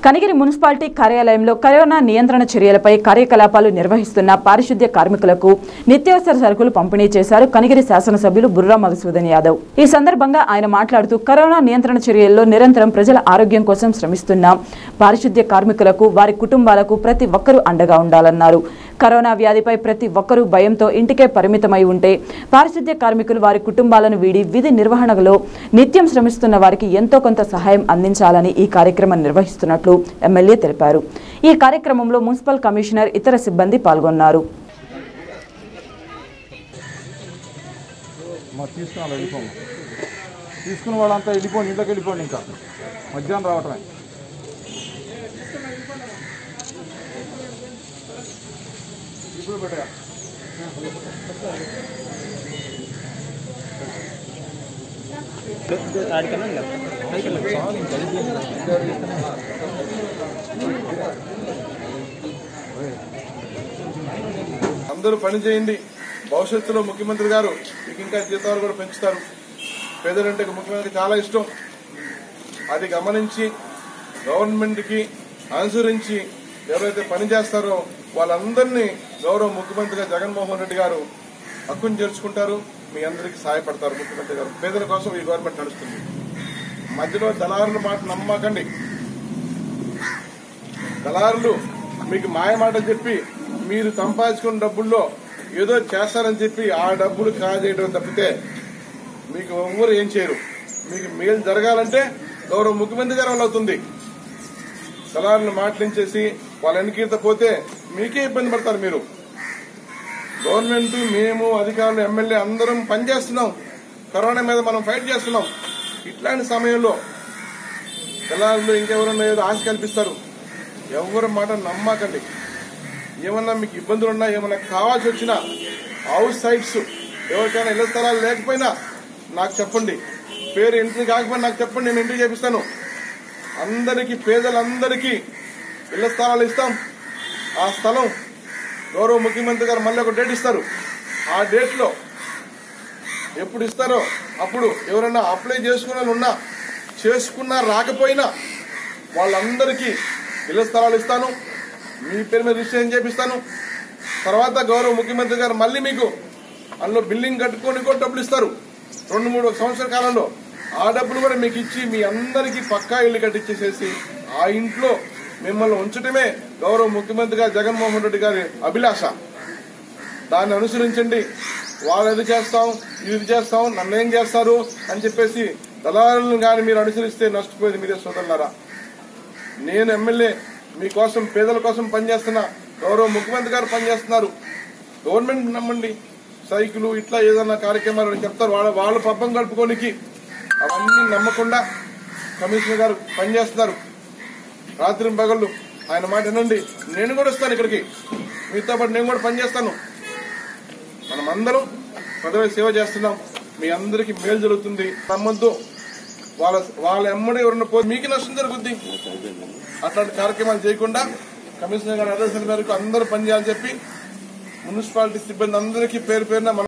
Kanigiri municipality కార్యాలయంలో corona నియంత్రణ చర్యలపై కార్యకలాపాలు నిర్వహిస్తున్న పారిశుద్ధ్య కార్మికులకు నిత్యావసర సరుకులు పంపిణీ చేశారు కనిగిరి శాసనసభ్యులు బుర్రా మధుసూదన్ యాదవ్ ఈ సందర్భంగా ఆయన మాట్లాడుతూ కరోనా నియంత్రణ చర్యల్లో నిరంతరం ప్రజల ఆరోగ్యం కోసం శ్రమిస్తున్న పారిశుద్ధ్య కార్మికులకు వారి కుటుంబాలకు ప్రతి ఒక్కరూ అండగా ఉండాలన్నారు కరోనా వ్యాధిపై ప్రతి ఒక్కరూ భయంతో ఇంటికే పరిమితమై ఉంటే పారిశుద్ధ్య కార్మికులు వారి కుటుంబాలను వీడి విధి నిర్వహణలో నిత్యం శ్రమిస్తున్న వారికి ఎంతో కొంత సహాయం అందించాలని ఈ కార్యక్రమం నిర్వహిస్తున్నట్లు ఎమ్మెల్యే తెలిపారు ఈ కార్యక్రమంలో మున్సిపల్ కమిషనర్ ఇతర సిబ్బంది పాల్గొన్నారు మా తీసుకున్నాను వెళ్ళిపోము తీసుకున్న వాళ్ళంతా వెళ్ళిపోండి ఇంట్లోకి వెళ్ళిపోండి ఇంకా మధ్యాహ్నం రావటమే ఇప్పుడు పెట్టా అందరూ పని చేయండి భవిష్యత్తులో ముఖ్యమంత్రి గారు మీకు ఇంకా జీతాలు కూడా పెంచుతారు పేదలంటే ముఖ్యమంత్రికి చాలా ఇష్టం అది గమనించి గవర్నమెంట్కి అనుసరించి ఎవరైతే పని చేస్తారో వాళ్ళందరినీ గౌరవ ముఖ్యమంత్రిగా జగన్మోహన్ రెడ్డి గారు హక్కును చేర్చుకుంటారు మీ అందరికీ సహాయపడతారు ముఖ్యమంత్రి గారు పేదల కోసం ఈ గవర్నమెంట్ నడుస్తుంది మధ్యలో దళారుల మాట నమ్మకండి దళారులు మీకు మాయ మాటలు చెప్పి మీరు సంపాదించుకున్న డబ్బుల్లో ఏదో చేస్తారని చెప్పి ఆ డబ్బులు కాజేయడం తప్పితే మీకు ఎవ్వరు ఏం చేయరు మీకు మేలు జరగాలంటే గౌరవ ముఖ్యమంత్రి గారు వల్ల అవుతుంది దళారులు మాటలించేసి వాళ్ళ ఎన్నికీత పోతే మీకే ఇబ్బంది పడతారు మీరు గవర్నమెంట్ మేము అధికారులు ఎమ్మెల్యే అందరం పనిచేస్తున్నాం కరోనా మీద మనం ఫైట్ చేస్తున్నాం ఇట్లాంటి సమయంలో దళారులు ఇంకెవరన్నా ఏదో ఆశ కల్పిస్తారు ఎవరి మాట నమ్మకండి ఏమన్నా మీకు ఇబ్బందులు ఉన్నా ఏమన్నా కావాల్సి వచ్చినా హౌస్ సైట్స్ ఎవరికైనా ఇళ్ల స్థలాలు లేకపోయినా నాకు చెప్పండి పేరు ఎంట్రీ కాకపోయినా నాకు చెప్పండి నేను ఎంట్రీ చేపిస్తాను అందరికీ పేదలందరికీ ఇళ్ల స్థలాలు ఇస్తాం ఆ స్థలం గౌరవ ముఖ్యమంత్రి గారు మళ్ళీ ఒక డేట్ ఇస్తారు ఆ డేట్లో ఎప్పుడు ఇస్తారో అప్పుడు ఎవరైనా అప్లై చేసుకున్న వాళ్ళు ఉన్నా చేసుకున్నా రాకపోయినా వాళ్ళందరికీ ఇళ్ల స్థలాలు ఇస్తాను మీ పేరు మీద రిజిస్ట్రేషన్ చేపిస్తాను తర్వాత గౌరవ ముఖ్యమంత్రి గారు మళ్ళీ మీకు అందులో బిల్డింగ్ కట్టుకొని కూడా డబ్బులు ఇస్తారు రెండు మూడు సంవత్సరాల కాలంలో ఆ డబ్బులు కూడా మీకు ఇచ్చి మీ అందరికీ పక్కా ఇల్లు కట్టించేసేసి ఆ ఇంట్లో మిమ్మల్ని ఉంచటమే గౌరవ ముఖ్యమంత్రి గారు జగన్మోహన్ రెడ్డి గారి అభిలాష దాన్ని అనుసరించండి వాళ్ళు ఇది చేస్తాం ఇది చేస్తాం నన్ను ఏం చేస్తారు అని చెప్పేసి దళారులను కానీ మీరు అనుసరిస్తే నష్టపోయేది మీరే సోదరులారా నేను ఎమ్మెల్యే మీకోసం పేదల కోసం పనిచేస్తున్నా గౌరవ ముఖ్యమంత్రి గారు పనిచేస్తున్నారు గవర్నమెంట్ నమ్మండి సైకిల్ ఇట్లా ఏదన్నా కార్యక్రమాలు అని చెప్తారు వాళ్ళ వాళ్ళ పబ్బం గడుపుకోనికి అవన్నీ నమ్మకుండా కమిషనర్ గారు పనిచేస్తున్నారు రాత్రి పగళ్ళు ఆయన మాట వినండి నేను కూడా వస్తాను ఇక్కడికి మీతో పాటు నేను కూడా పనిచేస్తాను మనం అందరం పదవి సేవ చేస్తున్నాం మీ అందరికీ మేలు జరుగుతుంది నమ్మద్దు వాళ్ళ వాళ్ళ ఎమ్మడి ఎవరన్నా పోతే మీకు నష్టం జరుగుద్ది అట్లాంటి కార్యక్రమాలు చేయకుండా కమిషనర్ గారి ఆదేశాల మేరకు అందరూ పనిచేయాలని చెప్పి మున్సిపాలిటీ సిబ్బంది అందరికీ పేరు పేరున మన